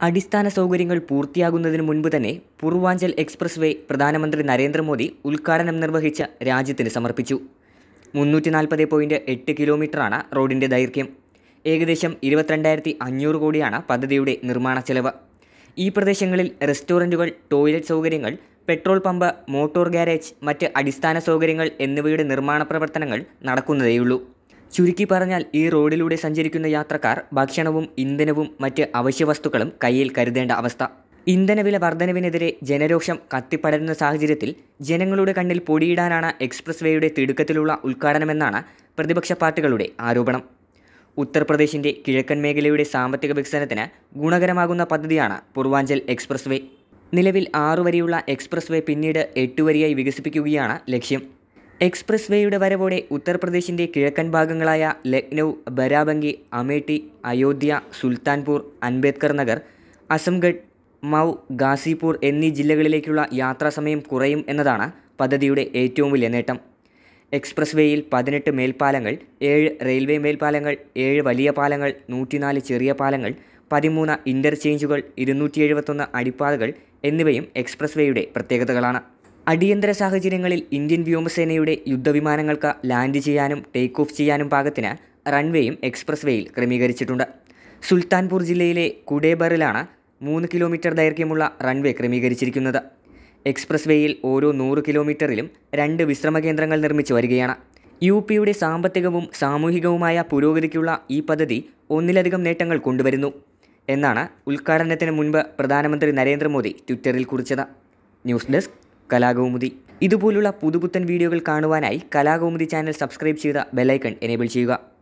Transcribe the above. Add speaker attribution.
Speaker 1: അടിസ്ഥാന സൗകര്യങ്ങൾ പൂർത്തിയാകുന്നതിന് മുൻപ് തന്നെ പൂർവാഞ്ചൽ എക്സ്പ്രസ് വേ പ്രധാനമന്ത്രി നരേന്ദ്രമോദി ഉദ്ഘാടനം നിർവഹിച്ച് രാജ്യത്തിന് സമർപ്പിച്ചു മുന്നൂറ്റി നാൽപ്പത് പോയിൻറ്റ് എട്ട് കിലോമീറ്ററാണ് റോഡിൻ്റെ ദൈർഘ്യം ഏകദേശം ഇരുപത്തിരണ്ടായിരത്തി അഞ്ഞൂറ് കോടിയാണ് പദ്ധതിയുടെ നിർമ്മാണ ചെലവ് ഈ പ്രദേശങ്ങളിൽ റെസ്റ്റോറൻറ്റുകൾ ടോയ്ലറ്റ് സൗകര്യങ്ങൾ പെട്രോൾ പമ്പ് മോട്ടോർ ഗ്യാരേജ് മറ്റ് അടിസ്ഥാന സൗകര്യങ്ങൾ എന്നിവയുടെ നിർമ്മാണ പ്രവർത്തനങ്ങൾ നടക്കുന്നതേയുള്ളൂ ചുരുക്കി പറഞ്ഞാൽ ഈ റോഡിലൂടെ സഞ്ചരിക്കുന്ന യാത്രക്കാർ ഭക്ഷണവും ഇന്ധനവും മറ്റ് അവശ്യവസ്തുക്കളും കയ്യിൽ കരുതേണ്ട അവസ്ഥ ഇന്ധനവില വർധനവിനെതിരെ ജനരോഷം കത്തിപ്പടരുന്ന സാഹചര്യത്തിൽ ജനങ്ങളുടെ കണ്ണിൽ പൊടിയിടാനാണ് എക്സ്പ്രസ് വേയുടെ തിടുക്കത്തിലുള്ള ഉദ്ഘാടനമെന്നാണ് പ്രതിപക്ഷ പാർട്ടികളുടെ ആരോപണം ഉത്തർപ്രദേശിൻ്റെ കിഴക്കൻ മേഖലയുടെ സാമ്പത്തിക വികസനത്തിന് ഗുണകരമാകുന്ന പദ്ധതിയാണ് പൂർവാഞ്ചൽ എക്സ്പ്രസ് വേ നിലവിൽ ആറു വരിയുള്ള എക്സ്പ്രസ് വേ പിന്നീട് എട്ട് വരിയായി വികസിപ്പിക്കുകയാണ് ലക്ഷ്യം എക്സ്പ്രസ് വേയുടെ വരവോടെ ഉത്തർപ്രദേശിൻ്റെ കിഴക്കൻ ഭാഗങ്ങളായ ലക്നൗ ബരാബങ്കി അമേഠി അയോധ്യ സുൽത്താൻപൂർ അംബേദ്കർ നഗർ അസംഗഡ് മൗ ഗാസിപൂർ എന്നീ ജില്ലകളിലേക്കുള്ള യാത്രാസമയം കുറയും എന്നതാണ് പദ്ധതിയുടെ ഏറ്റവും വലിയ നേട്ടം എക്സ്പ്രസ് വേയിൽ പതിനെട്ട് മേൽപ്പാലങ്ങൾ ഏഴ് റെയിൽവേ മേൽപ്പാലങ്ങൾ ഏഴ് വലിയ പാലങ്ങൾ നൂറ്റിനാല് ചെറിയ പാലങ്ങൾ പതിമൂന്ന് ഇൻ്റർചേഞ്ചുകൾ ഇരുന്നൂറ്റി എഴുപത്തൊന്ന് അടിപ്പാതകൾ എന്നിവയും എക്സ്പ്രസ് വേയുടെ പ്രത്യേകതകളാണ് അടിയന്തര സാഹചര്യങ്ങളിൽ ഇന്ത്യൻ വ്യോമസേനയുടെ യുദ്ധവിമാനങ്ങൾക്ക് ലാൻഡ് ചെയ്യാനും ടേക്ക് ഓഫ് ചെയ്യാനും പാകത്തിന് റൺവേയും എക്സ്പ്രസ് വേയിൽ ക്രമീകരിച്ചിട്ടുണ്ട് സുൽത്താൻപൂർ ജില്ലയിലെ കുഡേബറിലാണ് മൂന്ന് കിലോമീറ്റർ ദൈർഘ്യമുള്ള റൺവേ ക്രമീകരിച്ചിരിക്കുന്നത് എക്സ്പ്രസ് വേയിൽ ഓരോ നൂറ് കിലോമീറ്ററിലും രണ്ട് വിശ്രമ കേന്ദ്രങ്ങൾ നിർമ്മിച്ചു വരികയാണ് യു പിയുടെ സാമ്പത്തികവും സാമൂഹികവുമായ പുരോഗതിക്കുള്ള ഈ പദ്ധതി ഒന്നിലധികം നേട്ടങ്ങൾ കൊണ്ടുവരുന്നു എന്നാണ് ഉദ്ഘാടനത്തിന് മുൻപ് പ്രധാനമന്ത്രി നരേന്ദ്രമോദി ട്വിറ്ററിൽ കുറിച്ചത് ന്യൂസ് ഡെസ്ക് കലാകൗമുദി ഇതുപോലുള്ള പുതുപുത്തൻ വീഡിയോകൾ കാണുവാനായി കലാകൗമുദി ചാനൽ സബ്സ്ക്രൈബ് ചെയ്ത ബെല്ലൈക്കൺ എനേബിൾ ചെയ്യുക